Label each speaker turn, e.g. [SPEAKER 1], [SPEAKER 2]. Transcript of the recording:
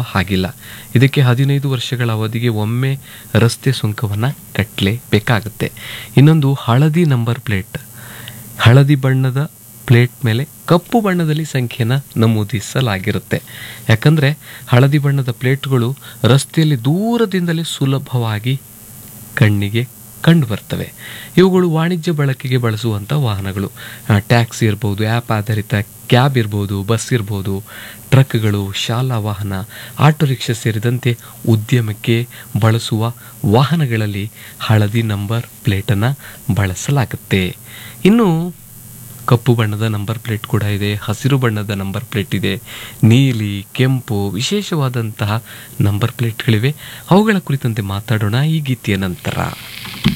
[SPEAKER 1] ಹಾಗಿಲ್ಲ ಇದಕ್ಕೆ ಹದಿನೈದು ವರ್ಷಗಳ ಅವಧಿಗೆ ಒಮ್ಮೆ ರಸ್ತೆ ಸುಂಕವನ್ನು ಕಟ್ಟಲೇಬೇಕಾಗುತ್ತೆ ಇನ್ನೊಂದು ಹಳದಿ ನಂಬರ್ ಪ್ಲೇಟ್ ಹಳದಿ ಬಣ್ಣದ ಪ್ಲೇಟ್ ಮೇಲೆ ಕಪ್ಪು ಬಣ್ಣದಲ್ಲಿ ಸಂಖ್ಯೆನ ನಮೂದಿಸಲಾಗಿರುತ್ತೆ ಯಾಕಂದರೆ ಹಳದಿ ಬಣ್ಣದ ಪ್ಲೇಟ್ಗಳು ರಸ್ತೆಯಲ್ಲಿ ದೂರದಿಂದಲೇ ಸುಲಭವಾಗಿ ಕಣ್ಣಿಗೆ ಕಂಡು ಬರ್ತವೆ ಇವುಗಳು ವಾಣಿಜ್ಯ ಬಳಕೆಗೆ ಬಳಸುವಂಥ ವಾಹನಗಳು ಆ, ಟ್ಯಾಕ್ಸಿ ಇರ್ಬೋದು ಆ್ಯಪ್ ಆಧಾರಿತ ಕ್ಯಾಬ್ ಇರ್ಬೋದು ಬಸ್ ಇರ್ಬೋದು ಟ್ರಕ್ಗಳು ಶಾಲಾ ವಾಹನ ಆಟೋ ರಿಕ್ಷಾ ಸೇರಿದಂತೆ ಉದ್ಯಮಕ್ಕೆ ಬಳಸುವ ವಾಹನಗಳಲ್ಲಿ ಹಳದಿ ನಂಬರ್ ಪ್ಲೇಟನ್ನು ಬಳಸಲಾಗುತ್ತೆ ಇನ್ನು ಕಪ್ಪು ಬಣ್ಣದ ನಂಬರ್ ಪ್ಲೇಟ್ ಕೂಡ ಇದೆ ಹಸಿರು ಬಣ್ಣದ ನಂಬರ್ ಪ್ಲೇಟ್ ಇದೆ ನೀಲಿ ಕೆಂಪು ವಿಶೇಷವಾದಂತಹ ನಂಬರ್ ಪ್ಲೇಟ್ಗಳಿವೆ ಅವುಗಳ ಕುರಿತಂತೆ ಮಾತಾಡೋಣ ಈ ಗೀತೆಯ ನಂತರ